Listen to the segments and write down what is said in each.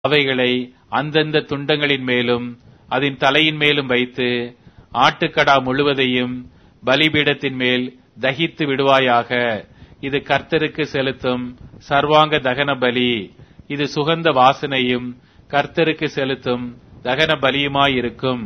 அவைகளை அந்தந்த துண்டங்களின் மேலும் அதன் தலையின் மேலும் வைத்து ஆட்டுக்கடா முழுவதையும் பலிபீடத்தின் மேல் தகித்து விடுவாயாக இது கர்த்தருக்கு செலுத்தும் சர்வாங்க தகன பலி இது சுகந்த வாசனையும் கர்த்தருக்கு செலுத்தும் தகன பலியுமாயிருக்கும்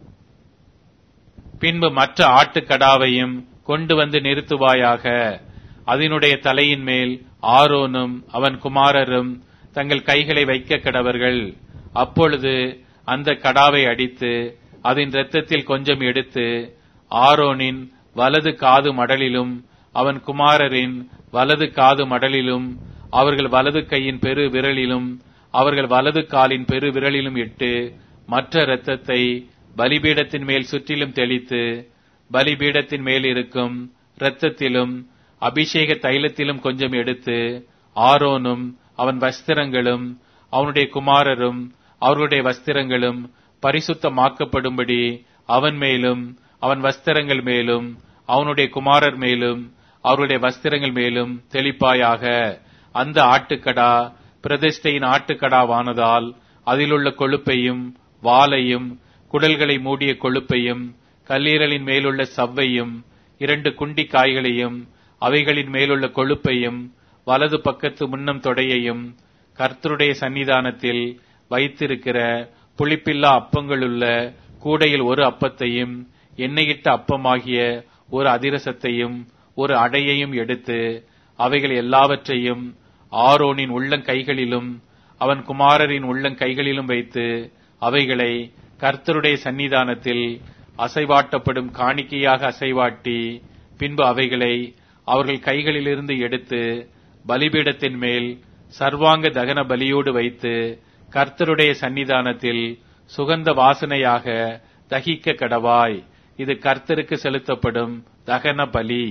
பின்பு மற்ற ஆட்டுக்கடாவையும் கொண்டு வந்து நிறுத்துவாயாக அதனுடைய தலையின் மேல் ஆரோனும் அவன் குமாரரும் தங்கள் கைகளை வைக்க கடவர்கள் அப்பொழுது அந்த கடாவை அடித்து அதன் இரத்தத்தில் கொஞ்சம் எடுத்து ஆரோனின் வலது காது மடலிலும் அவன் குமாரரின் வலது காது மடலிலும் அவர்கள் வலது கையின் பெரு விரலிலும் அவர்கள் வலது காலின் பெரு விரலிலும் இட்டு மற்ற இரத்தத்தை பலிபீடத்தின் மேல் சுற்றிலும் தெளித்து பலிபீடத்தின் மேல் இருக்கும் இரத்தத்திலும் அபிஷேக தைலத்திலும் கொஞ்சம் எடுத்து ஆரோனும் அவன் வஸ்திரங்களும் அவனுடைய குமாரரும் அவர்களுடைய வஸ்திரங்களும் பரிசுத்தமாக்கப்படும்படி அவன் மேலும் அவன் வஸ்திரங்கள் மேலும் அவனுடைய குமாரர் மேலும் அவருடைய வஸ்திரங்கள் மேலும் தெளிப்பாயாக அந்த ஆட்டுக்கடா பிரதிஷ்டையின் ஆட்டுக்கடாவானதால் அதிலுள்ள கொழுப்பையும் வாலையும் குடல்களை மூடிய கொழுப்பையும் கல்லீரலின் மேலுள்ள சவ்வையும் இரண்டு குண்டி காய்களையும் அவைகளின் மேலுள்ள கொழுப்பையும் வலது பக்கத்து முன்னம் தொடையையும் கர்த்தருடைய சன்னிதானத்தில் வைத்திருக்கிற புளிப்பில்லா அப்பங்களுள்ள கூடையில் ஒரு அப்பத்தையும் எண்ணெயிட்ட அப்பமாகிய ஒரு அதிரசத்தையும் ஒரு அடையையும் எடுத்து அவைகள் எல்லாவற்றையும் ஆரோனின் உள்ளங்கைகளிலும் அவன் குமாரரின் உள்ளங்கைகளிலும் வைத்து அவைகளை கர்த்தருடைய சன்னிதானத்தில் அசைவாட்டப்படும் காணிக்கையாக அசைவாட்டி பின்பு அவைகளை அவர்கள் கைகளிலிருந்து எடுத்து பலிபீடத்தின் மேல் சர்வாங்க தகன பலியோடு வைத்து கர்த்தருடைய சன்னிதானத்தில் சுகந்த வாசனையாக தகிக்க கடவாய் இது கர்த்தருக்கு செலுத்தப்படும் தகன பலி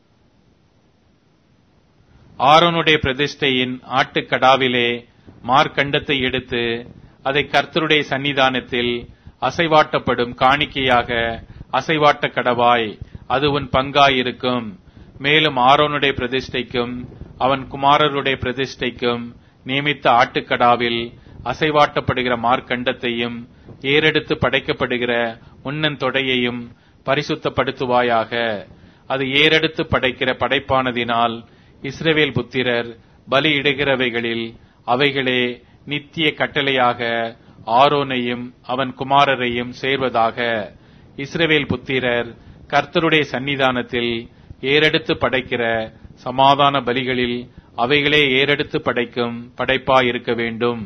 ஆரோனுடைய பிரதிஷ்டையின் ஆட்டுக்கடாவிலே மார்க்கண்டத்தை எடுத்து அதை கர்த்தருடைய சன்னிதானத்தில் அசைவாட்டப்படும் காணிக்கையாக அசைவாட்ட கடவாய் அது உன் பங்காயிருக்கும் மேலும் ஆரோனுடைய பிரதிஷ்டைக்கும் அவன் குமாரருடைய பிரதிஷ்டைக்கும் நியமித்த ஆட்டுக்கடாவில் அசைவாட்டப்படுகிற மார்க்கண்டத்தையும் ஏறெடுத்து படைக்கப்படுகிற முன்னன் தொடையையும் பரிசுத்தப்படுத்துவாயாக அது ஏறெடுத்து படைக்கிற படைப்பானதினால் இஸ்ரவேல் புத்திரர் பலியிடுகிறவைகளில் அவைகளே நித்திய கட்டளையாக ஆரோனையும் அவன் குமாரரையும் சேர்வதாக இஸ்ரவேல் புத்திரர் கர்த்தருடைய சன்னிதானத்தில் ஏறெடுத்து படைக்கிற சமாதான பலிகளில் அவைகளே ஏறெடுத்து படைக்கும் படைப்பாய் இருக்க வேண்டும்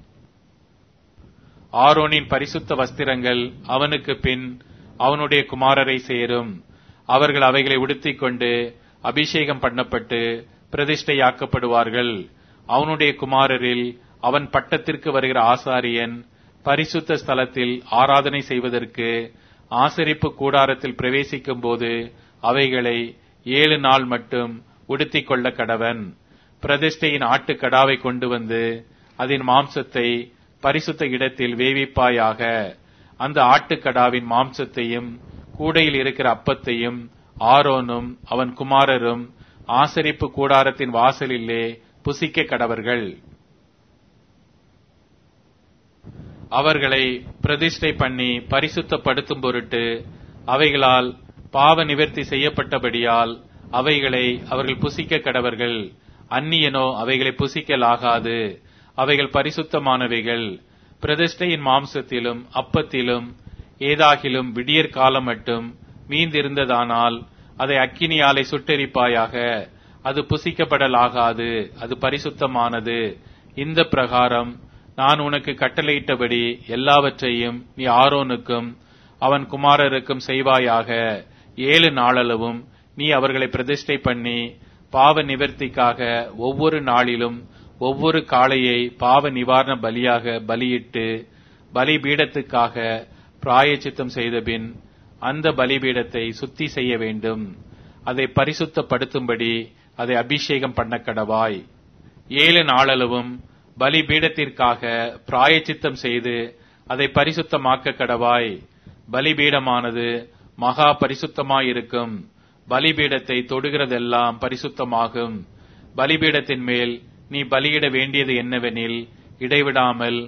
ஆரோனின் பரிசுத்த வஸ்திரங்கள் அவனுக்கு பின் அவனுடைய குமாரரை சேரும் அவர்கள் அவைகளை உடுத்திக் கொண்டு அபிஷேகம் பண்ணப்பட்டு பிரதிஷ்டையாக்கப்படுவார்கள் அவனுடைய குமாரரில் அவன் பட்டத்திற்கு வருகிற ஆசாரியன் பரிசுத்த ஸ்தலத்தில் ஆராதனை செய்வதற்கு ஆசரிப்பு கூடாரத்தில் பிரவேசிக்கும் போது அவைகளை ஏழு நாள் மட்டும் உடுத்திக் கொள்ள கடவன் பிரதிஷ்டையின் ஆட்டுக்கடாவை கொண்டு வந்து அதன் மாம்சத்தை பரிசுத்த இடத்தில் வேவிப்பாயாக அந்த ஆட்டுக்கடாவின் மாம்சத்தையும் கூடையில் இருக்கிற அப்பத்தையும் ஆரோனும் அவன் குமாரரும் ஆசரிப்பு கூடாரத்தின் வாசலிலே புசிக்க கடவர்கள் அவர்களை பிரதிஷ்டை பண்ணி பரிசுத்தப்படுத்தும் பொருட்டு அவைகளால் பாவ நிவர்த்தி செய்யப்பட்டபடியால் அவைகளை அவர்கள் புசிக்க கடவர்கள் அந்நியனோ அவைகளை புசிக்கலாகாது அவைகள் பரிசுத்தமானவைகள் பிரதிஷ்டையின் மாம்சத்திலும் அப்பத்திலும் ஏதாகிலும் விடியற் காலம் மட்டும் மீந்திருந்ததானால் அதை அக்கினியாலை சுட்டெரிப்பாயாக அது புசிக்கப்படலாகாது அது பரிசுத்தமானது இந்த பிரகாரம் நான் உனக்கு கட்டளையிட்டபடி எல்லாவற்றையும் நீ ஆரோனுக்கும் அவன் குமாரருக்கும் செய்வாயாக ஏழு நாளளவும் நீ அவர்களை பிரதிஷ்டை பண்ணி பாவ நிவர்த்திக்காக ஒவ்வொரு நாளிலும் ஒவ்வொரு காளையை பாவ நிவாரண பலியாக பலியிட்டு பலிபீடத்துக்காக பிராயச்சித்தம் செய்தபின் அந்த பலிபீடத்தை சுத்தி செய்ய வேண்டும் அதை பரிசுத்தப்படுத்தும்படி அதை அபிஷேகம் பண்ண கடவாய் ஏழு நாளளவும் பலிபீடத்திற்காக பிராயச்சித்தம் செய்து அதை பரிசுத்தமாக்க கடவாய் பலிபீடமானது மகா பரிசுத்தமாயிருக்கும் பலிபீடத்தை தொடுகிறதெல்லாம் பரிசுத்தமாகும் பலிபீடத்தின் மேல் நீ பலியிட வேண்டியது என்னவெனில் இடைவிடாமல்